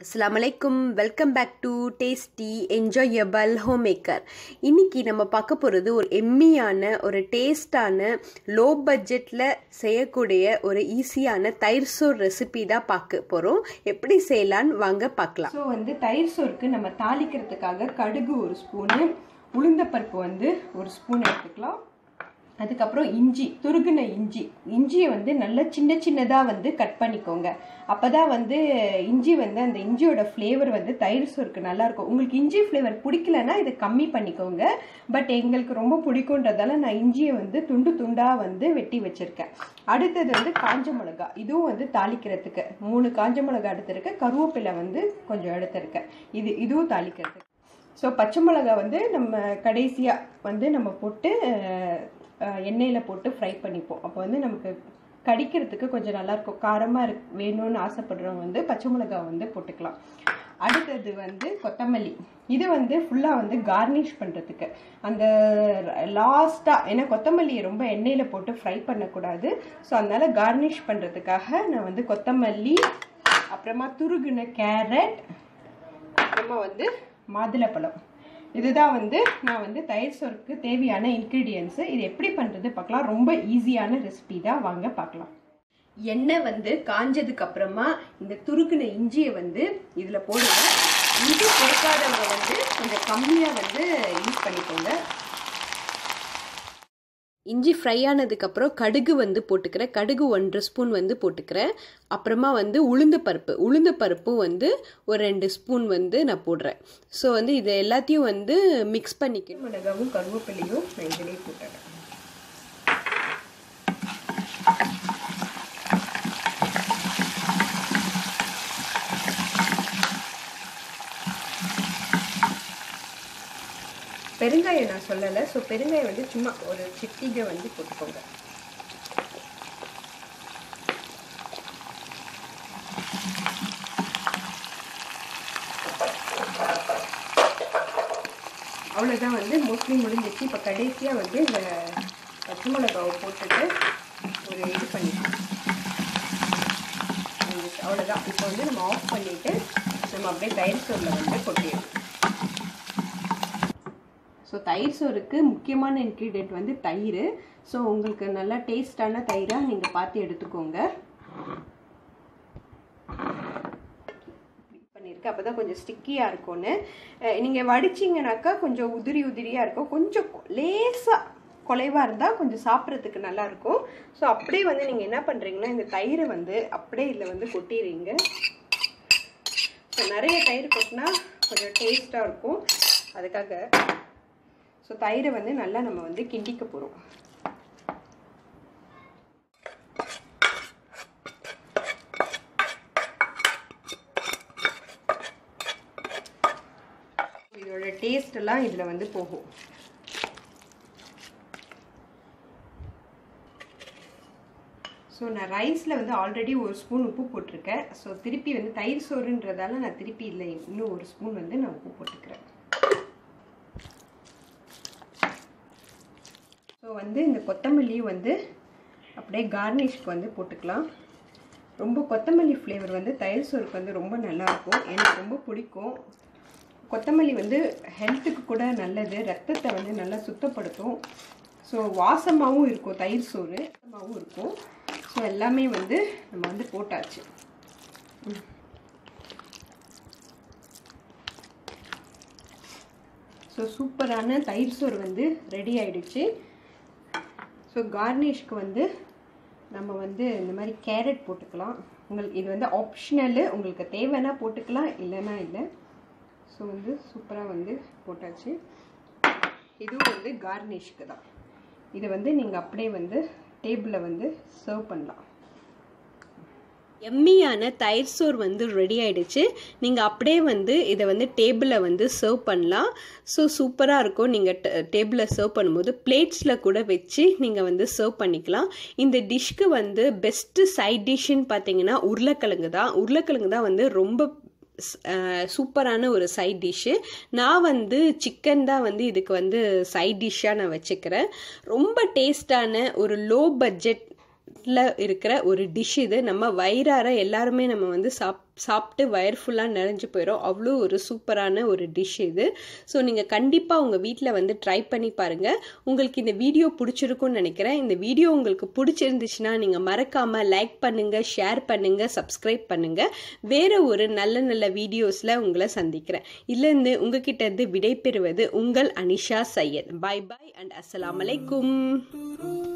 அஸ்ஸலாமு அலைக்கும் welcome back to tasty enjoyable home maker இன்னைக்கு நம்ம பார்க்க போகிறது ஒரு எம்மியான ஒரு டேஸ்டான லோ பட்ஜெட்டில் செய்யக்கூடிய ஒரு ஈஸியான தயிர் சோறு ரெசிபி தான் பார்க்க போகிறோம் எப்படி செய்யலான்னு வாங்க பார்க்கலாம் ஸோ வந்து தயிர் சோறுக்கு நம்ம தாளிக்கிறதுக்காக கடுகு ஒரு ஸ்பூனு உளுந்தப்பருப்பு வந்து ஒரு ஸ்பூன் எடுத்துக்கலாம் அதுக்கப்புறம் இஞ்சி துருகுன இஞ்சி இஞ்சியை வந்து நல்லா சின்ன சின்னதாக வந்து கட் பண்ணிக்கோங்க அப்போ தான் வந்து இஞ்சி வந்து அந்த இஞ்சியோட ஃப்ளேவர் வந்து தயிர் சோறுக்கு நல்லாயிருக்கும் உங்களுக்கு இஞ்சி ஃப்ளேவர் பிடிக்கலன்னா இதை கம்மி பண்ணிக்கோங்க பட் எங்களுக்கு ரொம்ப பிடிக்குன்றதால நான் இஞ்சியை வந்து துண்டு துண்டாக வந்து வெட்டி வச்சுருக்கேன் அடுத்தது வந்து காஞ்ச மிளகா இதுவும் வந்து தாளிக்கிறதுக்கு மூணு காஞ்ச மிளகா எடுத்திருக்கேன் கருவேப்பிலை வந்து கொஞ்சம் எடுத்திருக்கேன் இது இதுவும் தாளிக்கிறதுக்கு ஸோ பச்சை மிளகா வந்து நம்ம கடைசியாக வந்து நம்ம போட்டு எண்ணெயில் போட்டு ஃப்ரை பண்ணிப்போம் அப்போ வந்து நமக்கு கடிக்கிறதுக்கு கொஞ்சம் நல்லாயிருக்கும் காரமாக இருக்கு வேணும்னு ஆசைப்படுறவங்க வந்து பச்சை மிளகா வந்து போட்டுக்கலாம் அடுத்தது வந்து கொத்தமல்லி இது வந்து ஃபுல்லாக வந்து கார்னிஷ் பண்ணுறதுக்கு அந்த லாஸ்ட்டாக ஏன்னா கொத்தமல்லியை ரொம்ப எண்ணெயில் போட்டு ஃப்ரை பண்ணக்கூடாது ஸோ அதனால கார்னிஷ் பண்ணுறதுக்காக நான் வந்து கொத்தமல்லி அப்புறமா துருகுன கேரட் அப்புறமா வந்து மாதுளப்பழம் இதுதான் வந்து நான் வந்து தயிர் சோறுக்கு தேவையான இன்க்ரீடியன்ஸு இது எப்படி பண்ணுறது பார்க்கலாம் ரொம்ப ஈஸியான ரெசிபி தான் வாங்க பார்க்கலாம் எண்ணெய் வந்து காஞ்சதுக்கு அப்புறமா இந்த துருக்குன இஞ்சியை வந்து இதில் போடுங்க இஞ்சி கொடுக்காதவங்க வந்து கொஞ்சம் கம்மியாக வந்து யூஸ் பண்ணிக்கோங்க இஞ்சி ஃப்ரை ஆனதுக்கப்புறம் கடுகு வந்து போட்டுக்கிறேன் கடுகு ஒன்றரை ஸ்பூன் வந்து போட்டுக்கிறேன் அப்புறமா வந்து உளுந்து பருப்பு உளுந்து பருப்பும் வந்து ஒரு ரெண்டு ஸ்பூன் வந்து நான் போடுறேன் ஸோ வந்து இது எல்லாத்தையும் வந்து மிக்ஸ் பண்ணிக்க மிளகாவும் கருவேப்பிலையும் நான் இதிலே போட்டுறேன் பெருங்காயம் நான் சொல்லலை ஸோ பெருங்காயம் வந்து சும்மா ஒரு சிட்டிகை வந்து போட்டுக்கோங்க அவ்வளோதான் வந்து மோஸ்ட்லி முடிஞ்சிச்சு இப்போ கடைசியாக வந்து இந்த பச்சை மிளகாவை போட்டுட்டு ஒரு இது பண்ணிக்கலாம் அவ்வளோதான் இப்போ வந்து நம்ம ஆஃப் பண்ணிவிட்டு நம்ம அப்படியே தயிர் சோறில் வந்து கொட்டிடணும் ஸோ தயிர் சோறுக்கு முக்கியமான இன்க்ரீடியன்ட் வந்து தயிர் ஸோ உங்களுக்கு நல்லா டேஸ்டான தயிராக நீங்கள் பார்த்து எடுத்துக்கோங்க பண்ணியிருக்கு அப்போ தான் கொஞ்சம் ஸ்டிக்கியாக இருக்கும்னு நீங்கள் வடிச்சிங்கனாக்கா கொஞ்சம் உதிரி உதிரியாக இருக்கும் கொஞ்சம் லேசாக குலைவாக இருந்தால் கொஞ்சம் சாப்பிட்றதுக்கு நல்லாயிருக்கும் ஸோ அப்படியே வந்து நீங்கள் என்ன பண்ணுறீங்கன்னா இந்த தயிரை வந்து அப்படியே இதில் வந்து கொட்டிடுறீங்க ஸோ நிறைய தயிர் கொட்டினா கொஞ்சம் டேஸ்ட்டாக இருக்கும் அதுக்காக ஸோ தயிரை வந்து நல்லா நம்ம வந்து கிண்டிக்க போகிறோம் இதோட டேஸ்ட் எல்லாம் இதில் வந்து போகும் ஸோ நான் ரைஸில் வந்து ஆல்ரெடி ஒரு ஸ்பூன் உப்பு போட்டிருக்கேன் ஸோ திருப்பி வந்து தயிர் சோறுன்றதால நான் திருப்பி இல்லை இன்னும் ஒரு ஸ்பூன் வந்து நான் உப்பு போட்டுக்கிறேன் ஸோ வந்து இந்த கொத்தமல்லியும் வந்து அப்படியே கார்னிஷ்க்கு வந்து போட்டுக்கலாம் ரொம்ப கொத்தமல்லி ஃப்ளேவர் வந்து தயிர் சோறுக்கு வந்து ரொம்ப நல்லாயிருக்கும் எனக்கு ரொம்ப பிடிக்கும் கொத்தமல்லி வந்து ஹெல்த்துக்கு கூட நல்லது ரத்தத்தை வந்து நல்லா சுத்தப்படுத்தும் ஸோ வாசமாகவும் இருக்கும் தயிர் சோறு வாசமாகவும் இருக்கும் ஸோ எல்லாமே வந்து நம்ம வந்து போட்டாச்சு ஸோ சூப்பரான தயிர் சோறு வந்து ரெடி ஆயிடுச்சு ஸோ கார்னிஷ்க்கு வந்து நம்ம வந்து இந்த மாதிரி கேரட் போட்டுக்கலாம் உங்களுக்கு இது வந்து ஆப்ஷனலு உங்களுக்கு தேவைன்னா போட்டுக்கலாம் இல்லைன்னா இல்லை ஸோ வந்து சூப்பராக வந்து போட்டாச்சு இதுவும் வந்து கார்னிஷ்க்கு தான் இதை வந்து நீங்கள் அப்படியே வந்து டேபிளில் வந்து சர்வ் பண்ணலாம் எம்மியான தயிர் சோறு வந்து ரெடி ஆயிடுச்சு நீங்கள் அப்படியே வந்து இதை வந்து டேபிளில் வந்து சர்வ் பண்ணலாம் ஸோ சூப்பராக இருக்கும் நீங்கள் டேபிளில் சர்வ் பண்ணும்போது பிளேட்ஸில் கூட வச்சு நீங்கள் வந்து சர்வ் பண்ணிக்கலாம் இந்த டிஷ்க்கு வந்து பெஸ்ட்டு சைட் டிஷ்ஷுன்னு பார்த்தீங்கன்னா உருளைக்கிழங்கு தான் உருளைக்கிழங்கு தான் வந்து ரொம்ப சூப்பரான ஒரு சைட் டிஷ்ஷு நான் வந்து சிக்கன் தான் வந்து இதுக்கு வந்து சைட் டிஷ்ஷாக நான் வச்சுக்கிறேன் ரொம்ப டேஸ்டான ஒரு லோ பட்ஜெட் டேஸ்ட்டில் இருக்கிற ஒரு டிஷ் இது நம்ம வயிறார எல்லாருமே நம்ம வந்து சாப் சாப்பிட்டு வயர் ஃபுல்லாக நிறைஞ்சு போயிடும் அவ்வளோ ஒரு சூப்பரான ஒரு டிஷ் இது ஸோ நீங்கள் கண்டிப்பாக உங்கள் வீட்டில் வந்து ட்ரை பண்ணி பாருங்கள் உங்களுக்கு இந்த வீடியோ பிடிச்சிருக்கும்னு நினைக்கிறேன் இந்த வீடியோ உங்களுக்கு பிடிச்சிருந்துச்சுன்னா நீங்கள் மறக்காமல் லைக் பண்ணுங்கள் ஷேர் பண்ணுங்கள் சப்ஸ்கிரைப் பண்ணுங்கள் வேறு ஒரு நல்ல நல்ல வீடியோஸில் உங்களை சந்திக்கிறேன் இதுலேருந்து உங்ககிட்ட இருந்து விடை பெறுவது உங்கள் Anisha Syed bye bye and அஸ்ஸலாமு அலைக்கும்